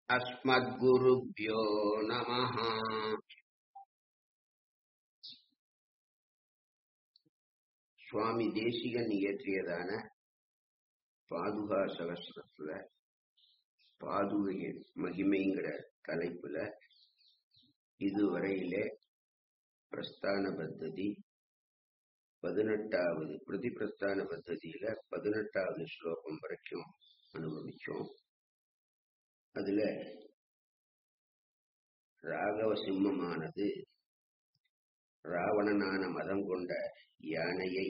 अस्मद्गुरुभ्यो नमः சுவாமி தேசிகன் இயற்றியதான பாதுகா சகசிரத்துல பாதுகையின் மகிமைங்கிற தலைப்புல இதுவரையிலே பிரஸ்தான பத்ததி பதினெட்டாவது பிரதி பிரஸ்தான பத்ததியில பதினெட்டாவது ஸ்லோகம் வரைக்கும் அனுபவிச்சோம் அதுல ராகவ சிம்மமானது ராவணனான மதம் கொண்ட யானையை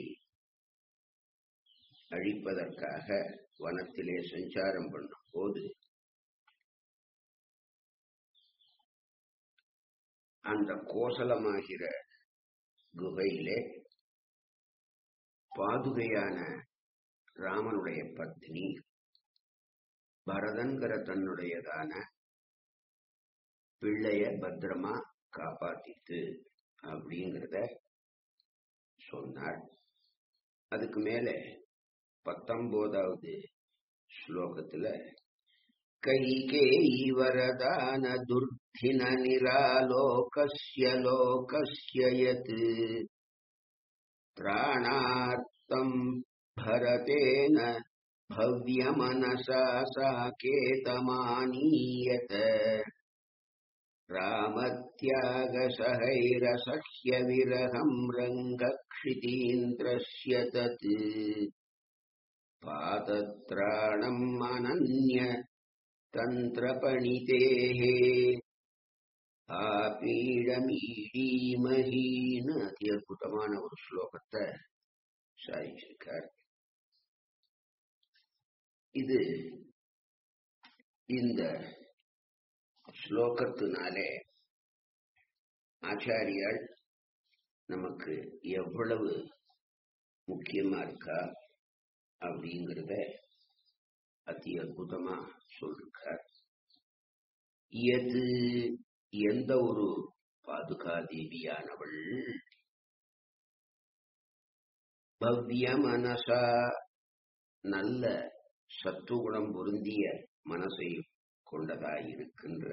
அழிப்பதற்காக வனத்திலே சஞ்சாரம் பண்ணும் போது அந்த கோசலமாகிற குகையிலே பாதுகையான ராமனுடைய பத்னி பரதன்கிற தன்னுடையதான பிள்ளைய பத்திரமா காப்பாத்தித்து அப்படிங்கிறத சொன்னார் அதுக்கு மேல பத்தொன்பதாவது ஸ்லோகத்துல கைகேயி வரதான துர்த்தின நிராலோகஸ்ய லோகஸ்ய யத் பிராணார்த்தம் பரதேன भव्यमनसा साकेतमानीयत रामत्यागसहैरसह्य विरहम् रङ्गक्षितीन्द्रस्य तत् पातत्राणम् अनन्य तन्त्रपणितेः ஆபீடமீடீமஹீன்னு அதி அற்புதமான ஒரு ஸ்லோகத்தை சாதிச்சிருக்கார் இது இந்த ஸ்லோகத்தினாலே ஆச்சாரியால் நமக்கு எவ்வளவு முக்கியமா இருக்கா அப்படிங்கிறத அதி அற்புதமா சொல்லிருக்கார் எது எந்த ஒரு பாதுகா தேவியானவள் பவ்ய மனசா நல்ல சத்துகுணம் பொருந்திய மனசை கொண்டதாயிருக்கின்ற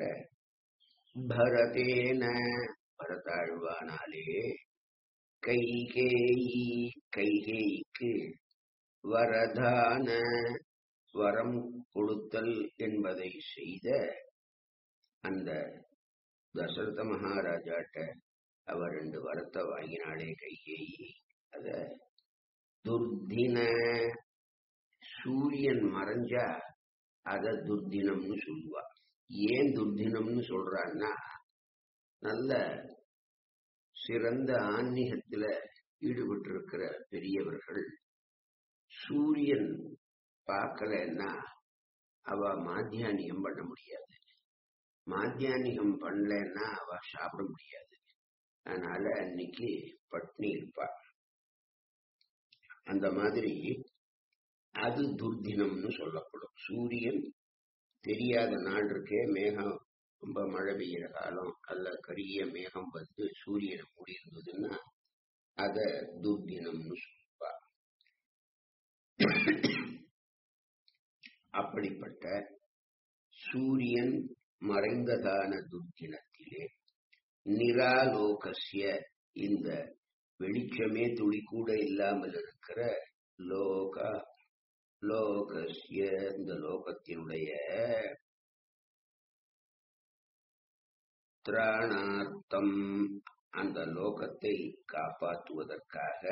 பரதேன பரதாழ்வானாலே கைகேயி கைகேயிக்கு வரதான வரம் கொடுத்தல் என்பதை செய்த அந்த தசரத மகாராஜாட்ட அவர் ரெண்டு வரத்தை வாங்கினாலே கைகேயி அத துர்தின சூரியன் மறைஞ்சா அத துர்தினம்னு சொல்லுவா ஏன் துர்தினம்னு சொல்றான்னா நல்ல சிறந்த ஆன்மீகத்துல ஈடுபட்டிருக்கிற பெரியவர்கள் சூரியன் பார்க்கலன்னா அவ மாத்தியானியம் பண்ண முடியாது மாத்தியானிகம் பண்ணலன்னா அவ சாப்பிட முடியாது அதனால அன்னைக்கு பட்னி இருப்பா அந்த மாதிரி அது துர்தினம்னு சொல்லப்படும் சூரியன் தெரியாத நாள் இருக்கே மேகம் ரொம்ப மழை பெய்கிற காலம் அல்ல கரிய மேகம் வந்து சூரியனை மூடி இருந்ததுன்னா அத துர்தினம்னு சொல்லுவா அப்படிப்பட்ட சூரியன் மறைந்ததான துர்தினத்திலே நிராலோகசிய இந்த வெளிச்சமே துளி கூட இல்லாமல் இருக்கிற லோக லோகசிய இந்த லோகத்தினுடைய திராணார்த்தம் அந்த லோகத்தை காப்பாற்றுவதற்காக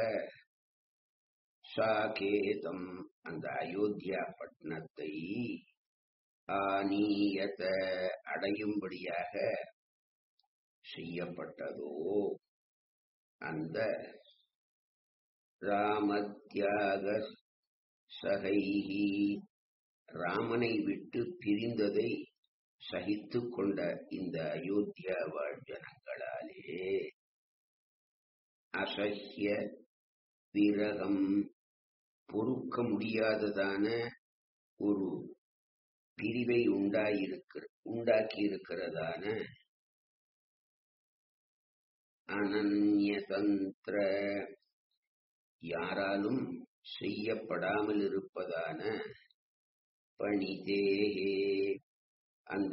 சாகேதம் அந்த அயோத்தியா பட்டணத்தை ஆனீயத அடையும்படியாக செய்யப்பட்டதோ அந்த ராமத்தியாக சகைஹி ராமனை விட்டு பிரிந்ததை சகித்து கொண்ட இந்த அயோத்தியா வாழ் ஜனங்களாலே அசஹ்ய விரகம் பொறுக்க முடியாததான ஒரு பிரிவை உண்டாயிருக்கிற உண்டாக்கி இருக்கிறதான அனன்யதந்திர யாராலும் செய்யப்படாமல் இருப்பதான பணிதேகே அந்த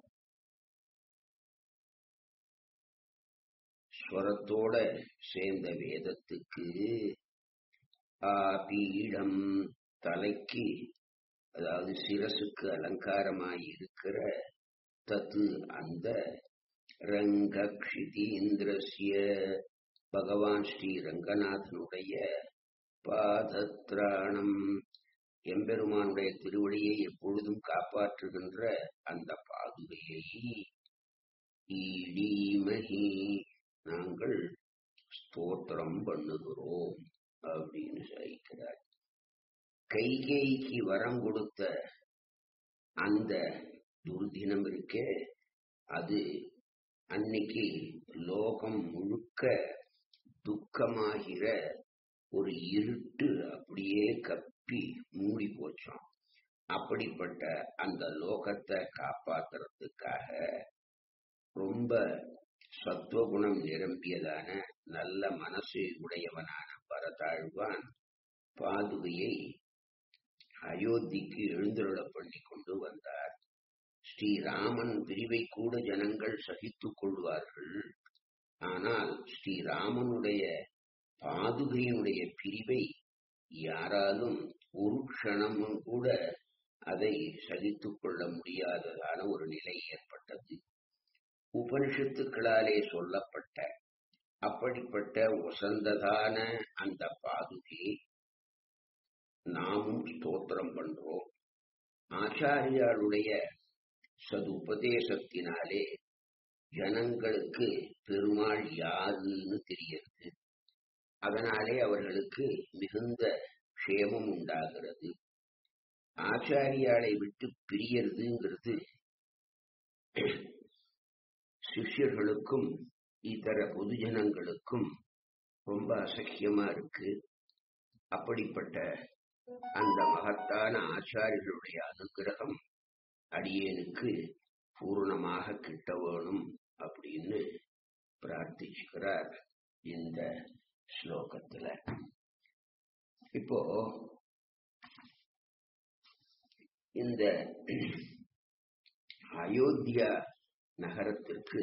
ஸ்வரத்தோட சேர்ந்த வேதத்துக்கு ஆபீடம் தலைக்கு அதாவது சிரசுக்கு அலங்காரமாய் இருக்கிற தத்து அந்த ரங்கக்ஷிதீந்திரஸ்ய பகவான் ஸ்ரீ ரங்கநாதனுடைய பாதத்ராணம் எம்பெருமானுடைய திருவடியை எப்பொழுதும் காப்பாற்றுகின்ற அந்த பாதுகையை ஈடீமகி நாங்கள் ஸ்தோத்திரம் பண்ணுகிறோம் அப்படின்னு சாய்க்கிறார் கைகேய்க்கு வரம் கொடுத்த அந்த துர்தினம் இருக்கே அது அன்னைக்கு லோகம் முழுக்க துக்கமாகிற ஒரு இருட்டு அப்படியே கப்பி மூடி போச்சோம் அப்படிப்பட்ட அந்த லோகத்தை காப்பாத்துறதுக்காக ரொம்ப சத்துவகுணம் நிரம்பியதான நல்ல மனசு உடையவனான பரதாழ்வான் பாதுகையை அயோத்திக்கு எழுந்தருள பண்ணி கொண்டு வந்தார் ஸ்ரீராமன் பிரிவை கூட ஜனங்கள் சகித்துக் கொள்வார்கள் ஆனால் ஸ்ரீராமனுடைய பாதுகையினுடைய பிரிவை யாராலும் ஒரு க்ஷணமும் கூட அதை சகித்துக் கொள்ள முடியாததான ஒரு நிலை ஏற்பட்டது உபனிஷத்துக்களாலே சொல்லப்பட்ட அப்படிப்பட்ட உசந்ததான அந்த பாதுகை நாமும் ஸ்தோத்திரம் பண்றோம் ஆச்சாரியாளுடைய சதுபதேசத்தினாலே ஜனங்களுக்கு பெருமாள் யாருன்னு தெரிகிறது அதனாலே அவர்களுக்கு மிகுந்த க்ஷேமம் உண்டாகிறது ஆச்சாரியாலை விட்டு பிரியறதுங்கிறது சிஷ்யர்களுக்கும் இதர பொதுஜனங்களுக்கும் ரொம்ப அசக்கியமா இருக்கு அப்படிப்பட்ட அந்த மகத்தான ஆச்சாரியர்களுடைய அனுகிரகம் அடியேனுக்கு பூர்ணமாக கிட்ட வேணும் அப்படின்னு பிரார்த்திச்சுக்கிறார் இந்த ஸ்லோகத்துல இப்போ இந்த அயோத்தியா நகரத்திற்கு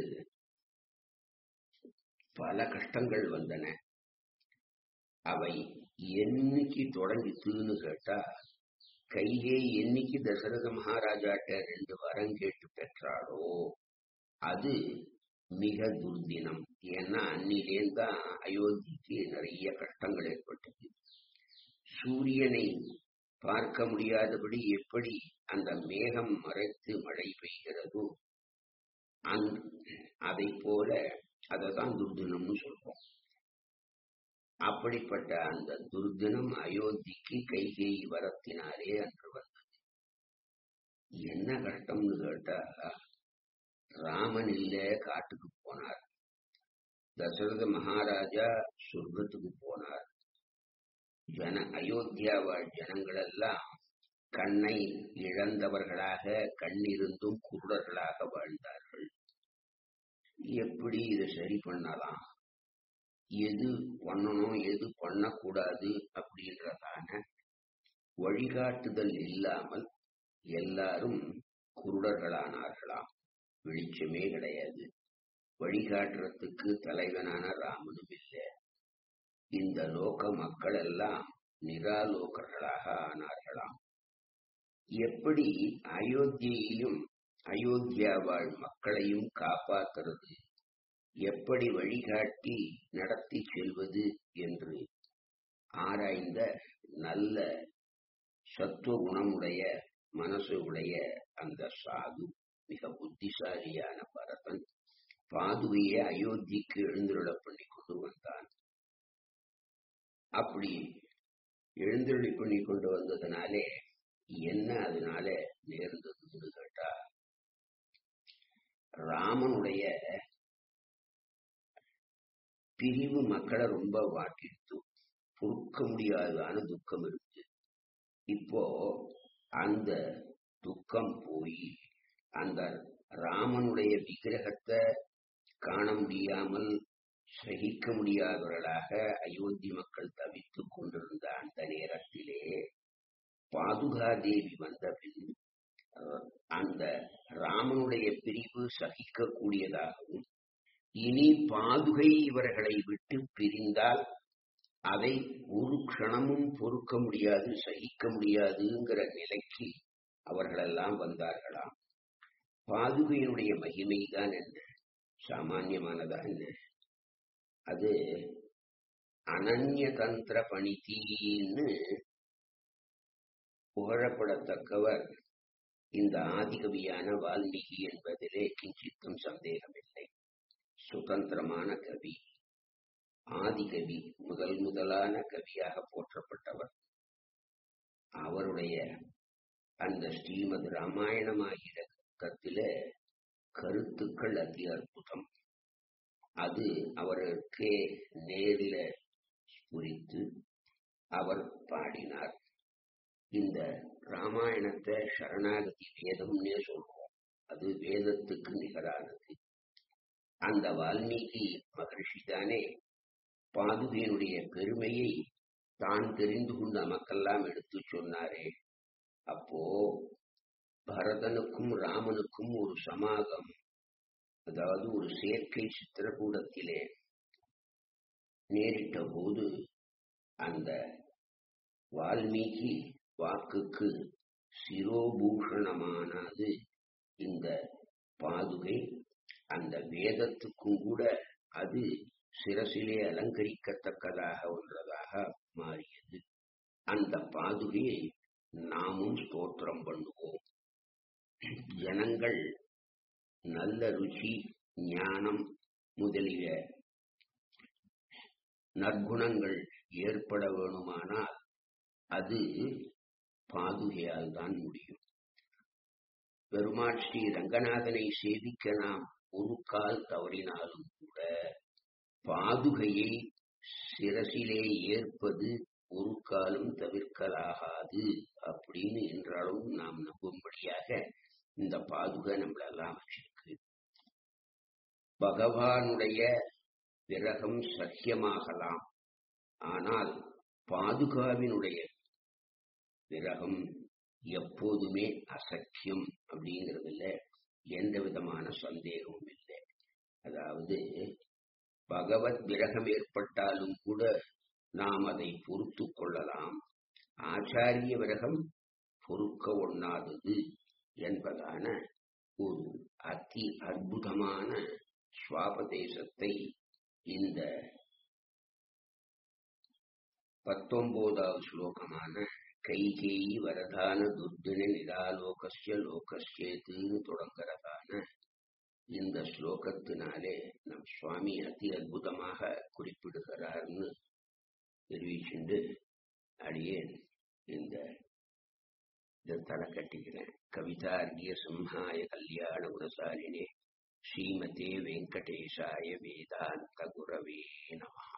பல கஷ்டங்கள் வந்தன அவை என்னைக்கு தொடங்கித்துன்னு கேட்டா கைகே என்னைக்கு தசரத மகாராஜாட்ட ரெண்டு வரம் கேட்டு பெற்றாளோ அது மிக துர்தினம் ஏன்னா அன்னிலேந்தான் அயோத்திக்கு நிறைய கஷ்டங்கள் ஏற்பட்டது சூரியனை பார்க்க முடியாதபடி எப்படி அந்த மேகம் மறைத்து மழை பெய்கிறதோ அந் அதை போல அதை தான் துர்தினம்னு சொல்றோம் அப்படிப்பட்ட அந்த துர்தினம் அயோத்திக்கு கைகை வரத்தினாலே அன்று வந்தது என்ன கஷ்டம்னு கேட்டா ராமன் இல்ல காட்டுக்கு போனார் தசரத மகாராஜா சொர்க்கத்துக்கு போனார் ஜன அயோத்தியா வாழ் ஜனங்கள் எல்லாம் கண்ணை இழந்தவர்களாக கண்ணிருந்தும் குருடர்களாக வாழ்ந்தார்கள் எப்படி இதை சரி பண்ணலாம் எது பண்ணணும் எது பண்ணக்கூடாது அப்படின்றதான வழிகாட்டுதல் இல்லாமல் எல்லாரும் குருடர்களானார்களாம் வெளிச்சமே கிடையாது வழிகாட்டுறதுக்கு தலைவனான ராமனும் இல்லை இந்த லோக மக்கள் எல்லாம் நிராலோகர்களாக ஆனார்களாம் எப்படி அயோத்தியையும் அயோத்தியா வாழ் மக்களையும் காப்பாற்றுறது எப்படி வழிகாட்டி நடத்தி செல்வது என்று ஆராய்ந்த நல்ல சத்துவ குணமுடைய மனசு உடைய அந்த சாது மிக புத்திசாலியான பரதன் பாதுகையை அயோத்திக்கு எழுந்துருள பண்ணி கொண்டு வந்தான் அப்படி எழுந்தருளி பண்ணி கொண்டு வந்ததுனாலே என்ன அதனால நேர்ந்ததுன்னு கேட்டா ராமனுடைய பிரிவு மக்களை ரொம்ப வாட்டிடுத்து பொறுக்க முடியாததான துக்கம் இருக்கு இப்போ அந்த துக்கம் போய் அந்த ராமனுடைய விக்கிரகத்தை காண முடியாமல் சகிக்க முடியாதவர்களாக அயோத்தி மக்கள் தவித்துக் கொண்டிருந்த அந்த நேரத்திலே பாதுகா தேவி வந்த பின் அஹ், அந்த ராமனுடைய பிரிவு சகிக்கக்கூடியதாகவும் இனி பாதுகை இவர்களை விட்டு பிரிந்தால் அதை ஒரு க்ஷணமும் பொறுக்க முடியாது சகிக்க முடியாதுங்கிற நிலைக்கு அவர்களெல்லாம் வந்தார்களாம் பாதுகையினுடைய மகிமைதான் என்ன சாமான்யமானதா என்ன அது அனன்ய தந்திர பணித்தின்னு புகழப்படத்தக்கவர் இந்த ஆதிகவியான வால்மீகி என்பதிலே கிஞ்சித்தும் சந்தேகமில்லை சுதந்திரமான கவி ஆதிகவி முதல் முதலான கவியாக போற்றப்பட்டவர் அவருடைய அந்த ஸ்ரீமத் ராமாயணமாகிற கத்தில கருத்துக்கள் அதி அற்புதம் அது அவருக்கே நேரில குறித்து அவர் பாடினார் இந்த ராமாயணத்தை சரணாகதி வேதம்னே சொல்றோம் அது வேதத்துக்கு நிகரானது அந்த வால்மீகி மகர்ஷி தானே பாதுகையினுடைய பெருமையை தான் தெரிந்து கொண்டு நமக்கெல்லாம் எடுத்து சொன்னாரே அப்போ பரதனுக்கும் ராமனுக்கும் ஒரு சமாகம் அதாவது ஒரு சேர்க்கை சித்திரகூடத்திலே நேரிட்ட போது அந்த வால்மீகி வாக்குக்கு சிரோபூஷணமானது இந்த பாதுகை அந்த வேதத்துக்கும் கூட அது சிரசிலே அலங்கரிக்கத்தக்கதாக ஒன்றதாக மாறியது அந்த பாதுகையை நாமும் ஸ்தோத்திரம் பண்ணுவோம் ஜனங்கள் நல்ல ருச்சி ஞானம் முதலிய நற்குணங்கள் ஏற்பட வேணுமானால் அது பாதுகையால் தான் முடியும் பெருமாள் ஸ்ரீ ரங்கநாதனை சேவிக்க நாம் ஒரு கால் தவறினாலும் கூட பாதுகையை சிரசிலே ஏற்பது ஒரு காலும் தவிர்க்கலாகாது அப்படின்னு என்றாலும் நாம் நம்பும்படியாக இந்த பாதுகை நம்மளெல்லாம் வச்சிருக்கு பகவானுடைய விரகம் சத்தியமாகலாம் ஆனால் பாதுகாவினுடைய விரகம் எப்போதுமே அசக்கியம் அப்படிங்கிறதுல எந்த விதமான சந்தேகமும் இல்லை அதாவது பகவத் விரகம் ஏற்பட்டாலும் கூட நாம் அதை பொறுத்து கொள்ளலாம் ஆச்சாரிய விரகம் பொறுக்க ஒண்ணாதது என்பதான ஒரு அதி அற்புதமான சுவாபதேசத்தை இந்த பத்தொன்பதாவது ஸ்லோகமான கைகேயி வரதான துர்தின நிராலோகஸ்ய லோகஸ்யேத்துன்னு தொடங்குறதான இந்த ஸ்லோகத்தினாலே நம் சுவாமி அதி அற்புதமாக குறிப்பிடுகிறார்னு தெரிவிச்சுண்டு அடியேன் இந்த இதை தலை கட்டிக்கிறேன் கவிதார்கிய சிம்ஹாய கல்யாண குணசாலினே ஸ்ரீமதே வெங்கடேஷாய வேதாந்த குரவே நம